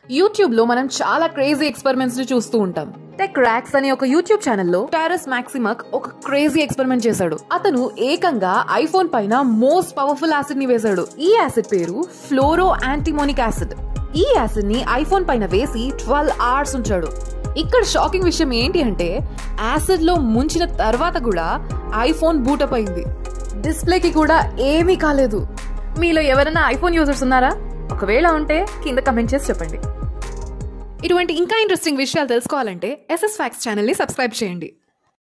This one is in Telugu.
యూట్యూబ్ లో మనం చాలా క్రేజీ ఎక్స్పెరిమెంట్స్ ని చూస్తూ ఉంటాం టెక్ ర్యాక్స్ అనే ఒక యూట్యూబ్ ఛానల్లో టారస్ మాక్సిమక్ ఒక క్రేజీ ఎక్స్పెరిమెంట్ చేశాడు అతను ఏకంగా ఐఫోన్ పైన మోస్ట్ పవర్ఫుల్ యాసిడ్ ని వేశాడు ఈ యాసిడ్ పేరు ఫ్లోరో యాంటీమోనిక్ యాసిడ్ ఈ యాసిడ్ ని ఐఫోన్ పైన వేసి ట్వెల్వ్ అవర్స్ ఉంచాడు ఇక్కడ షాకింగ్ విషయం ఏంటి అంటే యాసిడ్ లో ముంచిన తర్వాత కూడా ఐఫోన్ బూటప్ అయింది డిస్ప్లేకి కూడా ఏమీ కాలేదు మీలో ఎవరైనా ఐఫోన్ యూజర్స్ ఉన్నారా ఒకవేళ ఉంటే కింద కమెంట్ చేసి చెప్పండి ఇటువంటి ఇంకా ఇంట్రెస్టింగ్ విషయాలు తెలుసుకోవాలంటే ఎస్ఎస్ ఫ్యాక్స్ ఛానల్ని సబ్స్క్రైబ్ చేయండి